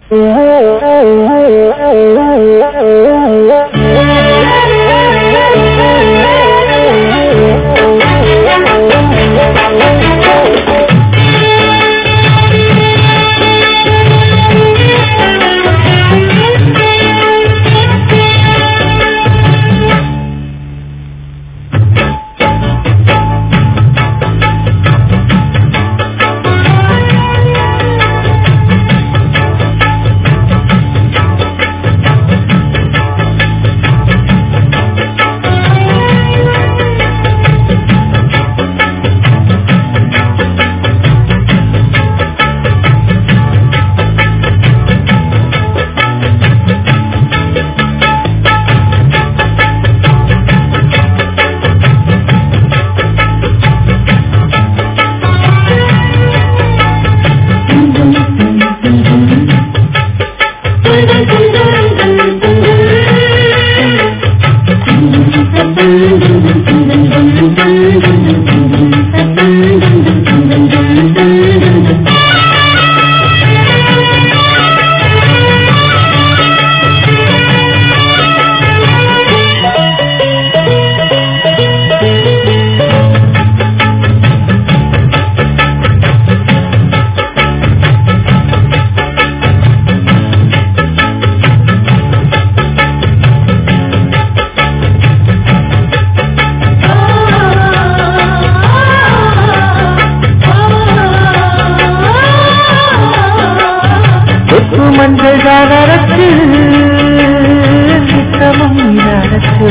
சொத்து மஞ்சள் தானரத்து நித்தமும் நடத்து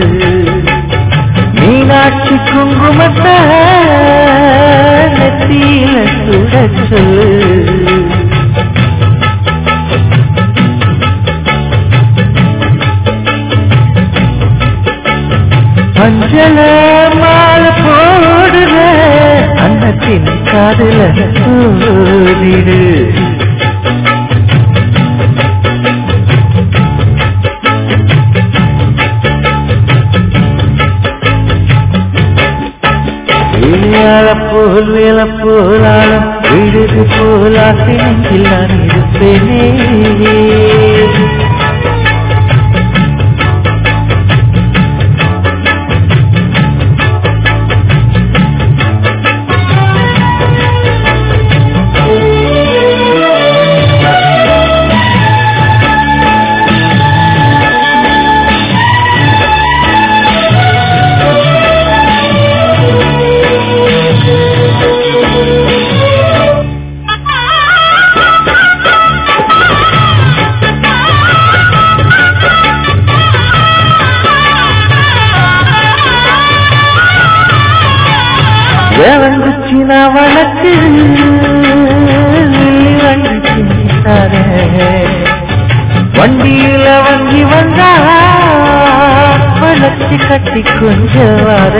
மீனாட்சி குங்குமத்த நெத்தியில சுடச்சு மஞ்சள மாலை போடுற அன்னத்தின் காதல ஊதிடு போல் வேல போலாலும் விடுது போலாசினத்தில் நான் இருப்பேனே வேளங்குச்சி நான் வழக்கு வண்டியில வங்கி வந்தா வளர்ச்சி கட்டி கொஞ்சம் வர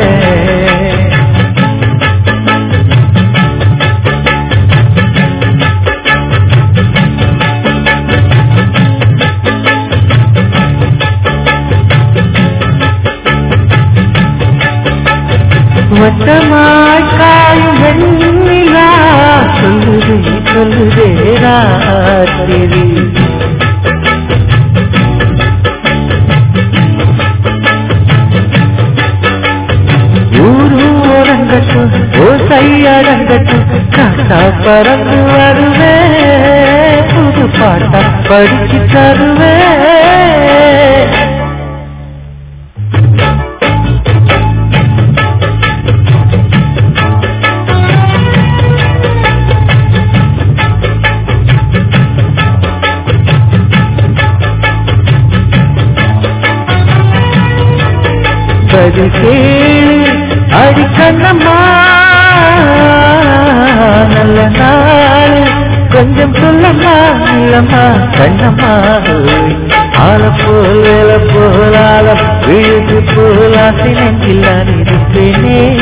வட்டமாய் காயும் வெண்ணிலா சொல்லுதே சொல்லுதே ராத்திரி ஊரு ஓரங்கட்டும் ஓசை அடங்கட்டும் காத்தா பறந்து வருவே புது பாட்டா படிச்சு தருவே பது கேளு அடி கண்ணம்மா நல்ல நாள் கொஞ்சம் சொல்லம்மா இல்லம்மா கண்ணம்மா ஆள போல் வேலை போல் ஆள விழுது போல் ஆசை நெஞ்சில் நான் இருப்பேனே